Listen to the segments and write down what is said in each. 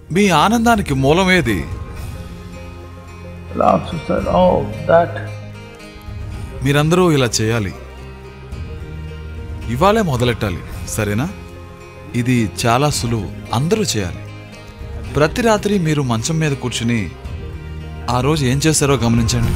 మీ ఆనందానికి మూలమేది Lao Tzu said, Oh, that మీరందరూ ఇలా చేయాలి ఇవాళే మొదలెట్టాలి సరేనా ఇది చాలా సులువు అందరూ చేయాలి ప్రతి రాత్రి మీరు మంచం మీద కూర్చుని ఆ రోజు ఏం చేశారో గమనించండి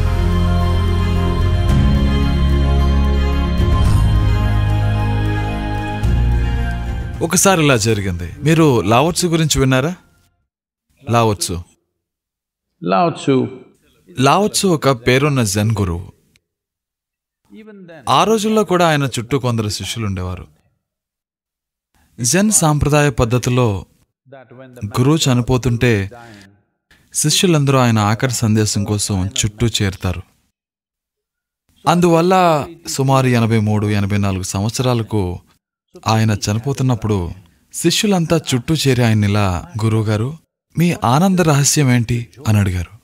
ఒకసారి ఇలా జరిగింది మీరు లావోట్సు గురించి విన్నారా లావోట్సు Lao Tzu, లావోట్సు ఒక పేరున్న జెన్ గురువు even then, ఆ రోజుల్లో కూడా ఆయన చుట్టూ కొందరు శిష్యులు ఉండేవారు జెన్ సాంప్రదాయ పద్ధతిలో that when the గురువు చనిపోతుంటే శిష్యులందరూ ఆయన ఆఖరి సందేశం కోసం చుట్టూ చేరుతారు అందువల్ల సుమారు ఎనభై మూడు ఎనభై నాలుగు సంవత్సరాలకు ఆయన చనిపోతున్నప్పుడు శిష్యులంతా చుట్టూ చేరి ఆయన ఇలా గురువుగారు మీ ఆనంద రహస్యం ఏంటి అని అడిగారు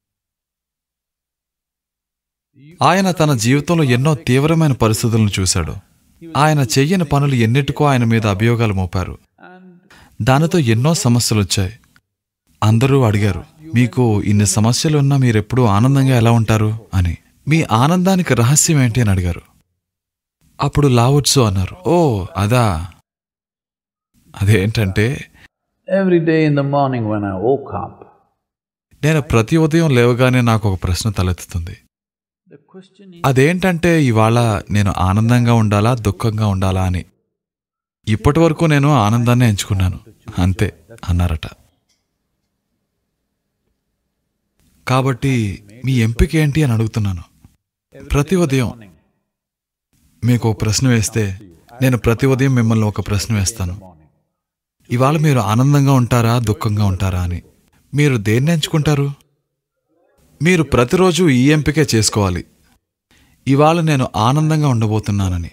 ఆయన తన జీవితంలో ఎన్నో తీవ్రమైన పరిస్థితులను చూశాడు ఆయన చెయ్యని పనులు ఎన్నిటికో ఆయన మీద అభియోగాలు మోపారు దానితో ఎన్నో సమస్యలు వచ్చాయి అందరూ అడిగారు మీకు ఇన్ని సమస్యలు ఉన్నా మీరెప్పుడూ ఆనందంగా ఎలా ఉంటారు అని మీ ఆనందానికి రహస్యం ఏంటి అని అడిగారు అప్పుడు లావొచ్చు అన్నారు ఓ అదా అదేంటంటే every day in the morning when I woke up, నేను ప్రతి ఉదయం లేవగానే నాకు ఒక ప్రశ్న తలెత్తుతుంది the question is, అదేంటంటే ఇవాళ నేను ఆనందంగా ఉండాలా దుఃఖంగా ఉండాలా అని ఇప్పటి వరకు నేను ఆనందాన్ని ఎంచుకున్నాను అంతే అన్నారట కాబట్టి మీ ఎంపిక ఏంటి అని అడుగుతున్నాను ప్రతి ఉదయం మీకు ఒక ప్రశ్న వేస్తే నేను ప్రతి ఉదయం మిమ్మల్ని ఒక ప్రశ్న వేస్తాను ఇవాళ మీరు ఆనందంగా ఉంటారా దుఃఖంగా ఉంటారా అని మీరు దేన్ని ఎంచుకుంటారు మీరు ప్రతిరోజు ఈ ఎంపికే చేసుకోవాలి ఇవాళ నేను ఆనందంగా ఉండబోతున్నానని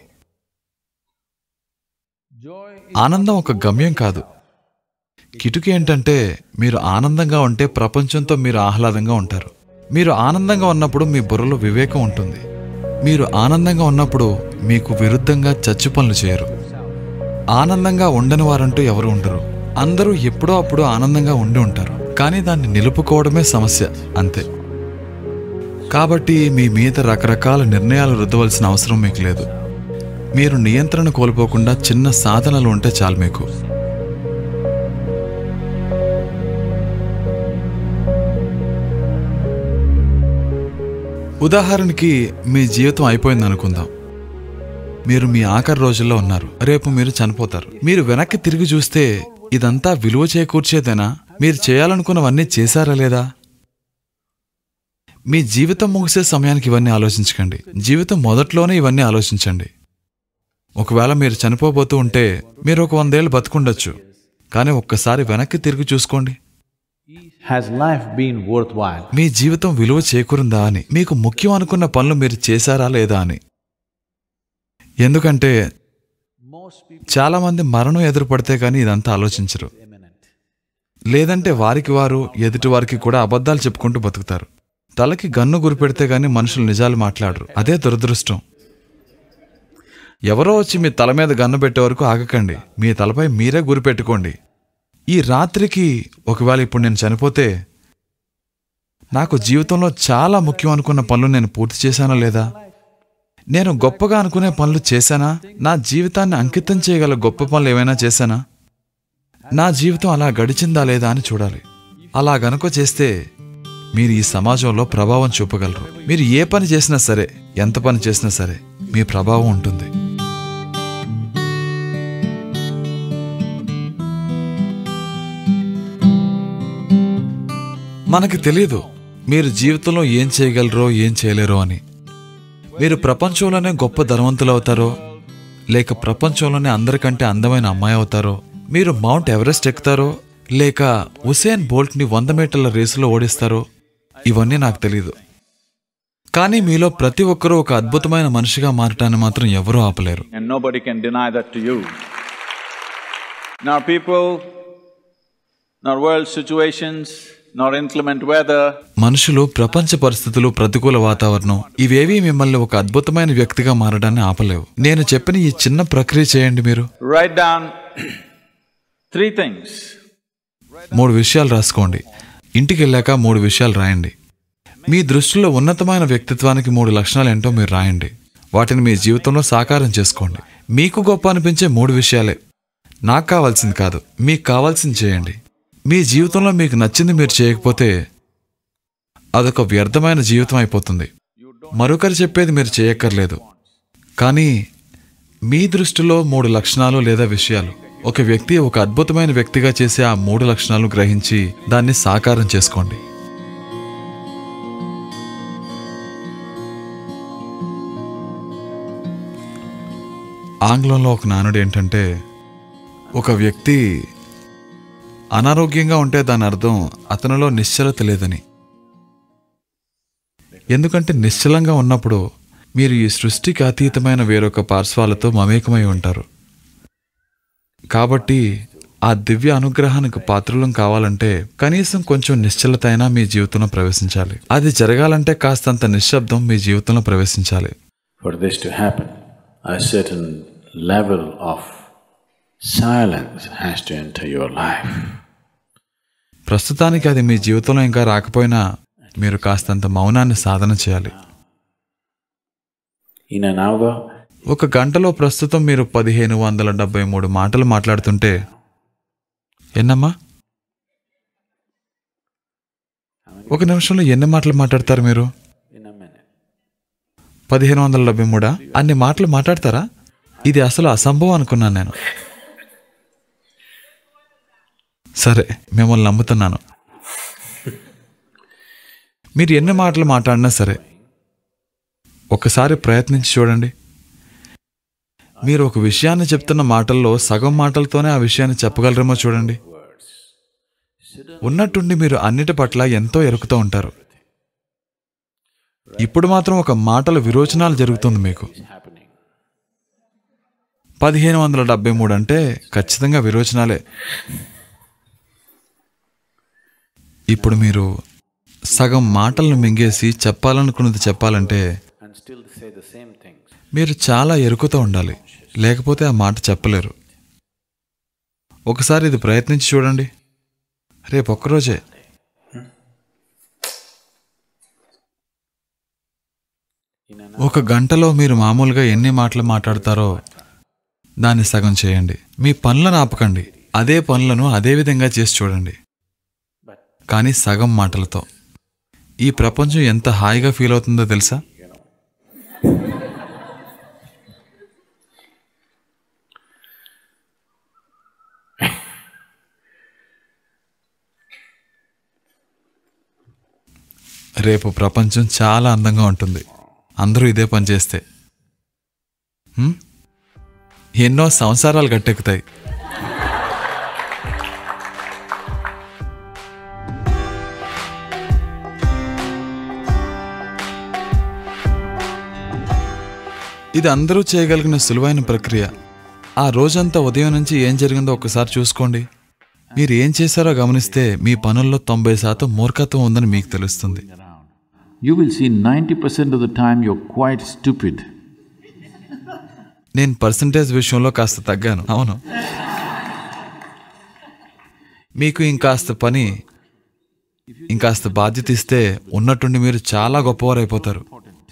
joy ఆనందం ఒక గమ్యం కాదు కిటుకు ఏంటంటే మీరు ఆనందంగా ఉంటే ప్రపంచంతో మీరు ఆహ్లాదంగా ఉంటారు మీరు ఆనందంగా ఉన్నప్పుడు మీ బుర్రలో వివేకం ఉంటుంది మీరు ఆనందంగా ఉన్నప్పుడు మీకు విరుద్ధంగా చచ్చు పనులు చేయరు ఆనందంగా ఉండని వారంటూ ఎవరు ఉండరు అందరూ ఎప్పుడో అప్పుడు ఆనందంగా ఉండి ఉంటారు కానీ దాన్ని నిలుపుకోవడమే సమస్య అంతే కాబట్టి మీ మీద రకరకాల నిర్ణయాలు రుద్దవలసిన అవసరం మీకు లేదు మీరు నియంత్రణ కోల్పోకుండా చిన్న సాధనలు ఉంటే చాలు మీకు ఉదాహరణకి మీ జీవితం అయిపోయింది అనుకుందాం మీరు మీ ఆఖరి రోజుల్లో ఉన్నారు రేపు మీరు చనిపోతారు మీరు వెనక్కి తిరిగి చూస్తే ఇదంతా విలువ చేకూర్చేదేనా మీరు చేయాలనుకున్నవన్నీ చేశారా లేదా మీ జీవితం ముగిసే సమయానికి ఇవన్నీ ఆలోచించకండి జీవితం మొదట్లోనే ఇవన్నీ ఆలోచించండి ఒకవేళ మీరు చనిపోబోతూ ఉంటే మీరు ఒక వందేళ్ళు బతుకుండొచ్చు కానీ ఒక్కసారి వెనక్కి తిరిగి చూసుకోండి has life been worthwhile? మీ జీవితం విలువ చేకూరిందా అని మీకు ముఖ్యం అనుకున్న పనులు మీరు చేశారా లేదా అని ఎందుకంటే Most people చాలామంది మరణం ఎదురుపడితే కానీ ఇదంతా ఆలోచించరు imminent. లేదంటే వారికి వారు ఎదుటి వారికి కూడా అబద్ధాలు చెప్పుకుంటూ బతుకుతారు తలకి గన్ను గురిపెడితే గాని మనుషులు నిజాలు మాట్లాడరు అదే దురదృష్టం ఎవరో వచ్చి మీ తల మీద గన్ను పెట్టే వరకు ఆగకండి మీ తలపై మీరే గురిపెట్టుకోండి ఈ రాత్రికి ఒకవేళ ఇప్పుడు నేను చనిపోతే నాకు జీవితంలో చాలా ముఖ్యం అనుకున్న పనులు నేను పూర్తి చేశానా లేదా నేను గొప్పగా అనుకునే పనులు చేశానా నా జీవితాన్ని అంకితం చేయగల గొప్ప పనులు ఏమైనా చేశానా నా జీవితం అలా గడిచిందా లేదా అని చూడాలి అలా గనుక చేస్తే మీరు ఈ సమాజంలో ప్రభావం చూపగలరు మీరు ఏ పని చేసినా సరే ఎంత పని చేసినా సరే మీ ప్రభావం ఉంటుంది మనకి తెలియదు మీరు జీవితంలో ఏం చేయగలరో ఏం చేయలేరో అని మీరు ప్రపంచంలోనే గొప్ప ధనవంతులు అవుతారో లేక ప్రపంచంలోనే అందరికంటే అందమైన అమ్మాయి అవుతారో మీరు మౌంట్ ఎవరెస్ట్ ఎక్కుతారో లేక ఉసేన్ బోల్ట్ని వంద మీటర్ల రేసులో ఓడిస్తారో ఇవన్నీ నాకు తెలియదు కానీ మీలో ప్రతి ఒక్కరూ ఒక అద్భుతమైన మనిషిగా మారటాన్ని మాత్రం ఎవరూ ఆపలేరు And nobody can deny that to you. Nor people, nor world situations, nor inclement weather, మనుషులు ప్రపంచ పరిస్థితులు ప్రతికూల వాతావరణం ఇవేవీ మిమ్మల్ని ఒక అద్భుతమైన వ్యక్తిగా మారడాన్ని ఆపలేవు నేను చెప్పిన ఈ చిన్న ప్రక్రియ చేయండి మీరు write down three things మూడు విషయాలు రాసుకోండి ఇంటికి వెళ్ళాక మూడు విషయాలు రాయండి మీ దృష్టిలో ఉన్నతమైన వ్యక్తిత్వానికి మూడు లక్షణాలు ఏంటో మీరు రాయండి వాటిని మీ జీవితంలో సాకారం చేసుకోండి మీకు గొప్ప అనిపించే మూడు విషయాలే నాకు కావాల్సింది కాదు మీకు కావాల్సింది చేయండి మీ జీవితంలో మీకు నచ్చింది మీరు చేయకపోతే అదొక వ్యర్థమైన జీవితం అయిపోతుంది మరొకరు చెప్పేది మీరు చేయక్కర్లేదు కానీ మీ దృష్టిలో మూడు లక్షణాలు లేదా విషయాలు ఒక వ్యక్తి ఒక అద్భుతమైన వ్యక్తిగా చేసే ఆ మూడు లక్షణాలు గ్రహించి దాన్ని సాకారం చేసుకోండి ఆంగ్లంలో ఒక నానుడు ఏంటంటే ఒక వ్యక్తి అనారోగ్యంగా ఉంటే దాని అర్థం అతనిలో నిశ్చలత లేదని ఎందుకంటే నిశ్చలంగా ఉన్నప్పుడు మీరు ఈ సృష్టికి అతీతమైన వేరొక పార్శ్వాలతో మమేకమై ఉంటారు కాబట్టి ఆ దివ్య అనుగ్రహానికి పాత్రలం కావాలంటే కనీసం కొంచెం నిశ్చలత అయినా మీ జీవితంలో ప్రవేశించాలి అది జరగాలంటే కాస్తంత నిశ్శబ్దం మీ జీవితంలో ప్రవేశించాలి For this to happen, a certain level of silence has to enter your life. ప్రస్తుతానికి అది మీ జీవితంలో ఇంకా రాకపోయినా మీరు కాస్తంత మౌనాన్ని సాధన చేయాలి In an hour, ఒక గంటలో ప్రస్తుతం మీరు పదిహేను వందల డెబ్బై మూడు మాటలు మాట్లాడుతుంటే ఎన్నమ్మా ఒక నిమిషంలో ఎన్ని మాటలు మాట్లాడతారు మీరు in a minute, పదిహేను వందల డెబ్బై మూడా అన్ని మాటలు మాట్లాడతారా ఇది అసలు అసంభవం అనుకున్నాను నేను సరే మిమ్మల్ని నమ్ముతున్నాను మీరు ఎన్ని మాటలు మాట్లాడినా సరే ఒకసారి ప్రయత్నించి చూడండి మీరు ఒక విషయాన్ని చెప్తున్న మాటల్లో సగం మాటలతోనే ఆ విషయాన్ని చెప్పగలరేమో చూడండి ఉన్నట్టుండి మీరు అన్నిటి పట్ల ఎంతో ఎరుకుతూ ఉంటారు ఇప్పుడు మాత్రం ఒక మాటల విరోచనాలు జరుగుతుంది మీకు happening. పదిహేను వందల డెబ్బై మూడు అంటే ఖచ్చితంగా విరోచనాలే ఇప్పుడు మీరు సగం మాటలను మింగేసి చెప్పాలనుకున్నది చెప్పాలంటే And still say the same things. మీరు చాలా ఎరుకుతూ ఉండాలి లేకపోతే ఆ మాట చెప్పలేరు ఒకసారి ఇది ప్రయత్నించి చూడండి రేపు ఒక్కరోజే In an ఒక గంటలో మీరు మామూలుగా ఎన్ని మాటలు మాట్లాడతారో దాన్ని సగం చేయండి మీ పనులను ఆపకండి అదే పనులను అదే విధంగా చేసి చూడండి కానీ సగం మాటలతో ఈ ప్రపంచం ఎంత హాయిగా ఫీల్ అవుతుందో తెలుసా రేపు ప్రపంచం చాలా అందంగా ఉంటుంది అందరూ ఇదే పని చేస్తే హ్మ్? ఎన్నో సంసారాలు గట్టెక్కుతాయి ఇది అందరూ చేయగలిగిన సులువైన ప్రక్రియ ఆ రోజంతా ఉదయం నుంచి ఏం జరిగిందో ఒకసారి చూసుకోండి మీరు ఏం చేశారో గమనిస్తే మీ పనుల్లో తొంభై శాతం మూర్ఖత్వం ఉందని మీకు తెలుస్తుంది you will see 90% of the time you're quite stupid. నేను పర్సంటేజ్ విషయంలో కాస్త తగ్గాను అవును మీకు ఇంకాస్త పని ఇంకాస్త బాధ్యత ఇస్తే ఉన్నట్టుండి మీరు చాలా గొప్పవారైపోతారు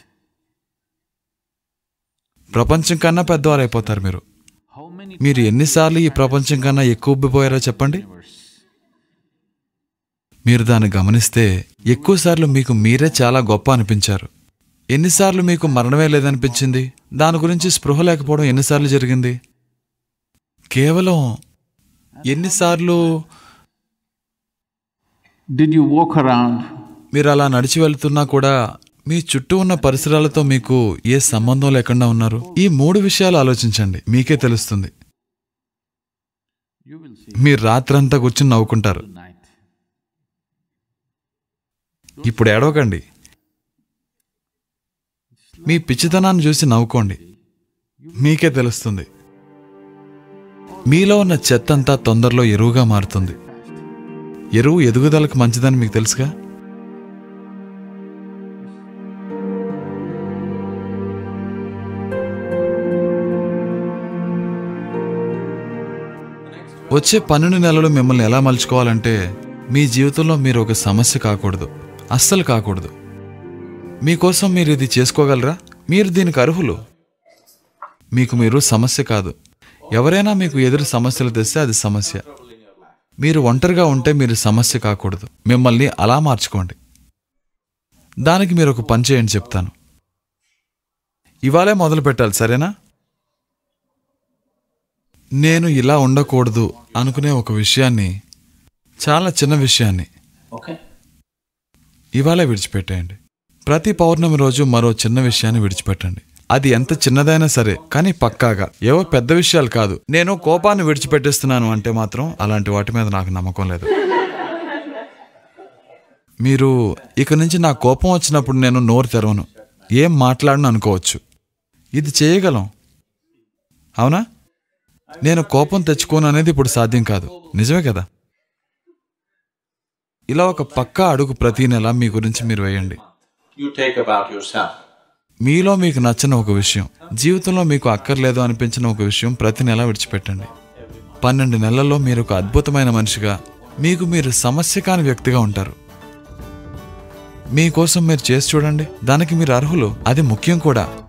ప్రపంచం కన్నా పెద్దవారైపోతారు మీరు How many మీరు ఎన్నిసార్లు ఈ ప్రపంచం కన్నా ఎక్కువ ఉబ్బిపోయారో చెప్పండి మీరు దాన్ని గమనిస్తే ఎక్కువసార్లు మీకు మీరే చాలా గొప్ప అనిపించారు ఎన్నిసార్లు మీకు మరణమే లేదనిపించింది దాని గురించి స్పృహ లేకపోవడం ఎన్నిసార్లు జరిగింది కేవలం ఎన్నిసార్లు did you walk around మీరు అలా నడిచి వెళ్తున్నా కూడా మీ చుట్టూ ఉన్న పరిసరాలతో మీకు ఏ సంబంధం లేకుండా ఉన్నారు ఈ మూడు విషయాలు ఆలోచించండి మీకే తెలుస్తుంది you will see మీరు రాత్రంతా కూర్చుని నవ్వుకుంటారు night. ఇప్పుడు ఏడవకండి మీ పిచ్చితనాన్ని చూసి నవ్వుకోండి మీకే తెలుస్తుంది మీలో ఉన్న చెత్త అంతా తొందరలో ఎరువుగా మారుతుంది ఎరువు ఎదుగుదలకు మంచిదని మీకు తెలుసుగా వచ్చే పన్నెండు నెలలు మిమ్మల్ని ఎలా మలుచుకోవాలంటే మీ జీవితంలో మీరు ఒక సమస్య కాకూడదు అస్సలు కాకూడదు మీకోసం మీరు ఇది చేసుకోగలరా మీరు దీనికి అర్హులు మీకు మీరు సమస్య కాదు ఎవరైనా మీకు ఎదురు సమస్యలు తెస్తే అది సమస్య మీరు ఒంటరిగా ఉంటే మీరు సమస్య కాకూడదు మిమ్మల్ని అలా మార్చుకోండి దానికి మీరు ఒక పని చేయండి చెప్తాను ఇవాళే మొదలు పెట్టాలి సరేనా నేను ఇలా ఉండకూడదు అనుకునే ఒక విషయాన్ని చాలా చిన్న విషయాన్ని Okay? ఇవాళే విడిచిపెట్టేయండి ప్రతి పౌర్ణమి రోజు మరో చిన్న విషయాన్ని విడిచిపెట్టండి అది ఎంత చిన్నదైనా సరే కానీ పక్కాగా ఏవో పెద్ద విషయాలు కాదు నేను కోపాన్ని విడిచిపెట్టేస్తున్నాను అంటే మాత్రం అలాంటి వాటి మీద నాకు నమ్మకం లేదు మీరు ఇక నుంచి నా కోపం వచ్చినప్పుడు నేను నోరు తెరవను ఏం మాట్లాడను అనుకోవచ్చు ఇది చేయగలం అవునా నేను కోపం తెచ్చుకోను అనేది ఇప్పుడు సాధ్యం కాదు నిజమే కదా ఇలా ఒక పక్కా అడుగు ప్రతి నెల మీ గురించి మీరు వేయండి You take about yourself. మీలో మీకు నచ్చని ఒక విషయం జీవితంలో మీకు అక్కర్లేదు అనిపించిన ఒక విషయం ప్రతి నెల విడిచిపెట్టండి పన్నెండు నెలల్లో మీరు ఒక అద్భుతమైన మనిషిగా మీకు మీరు సమస్య కాని వ్యక్తిగా ఉంటారు మీకోసం మీరు చేసి చూడండి దానికి మీరు అర్హులు అది ముఖ్యం కూడా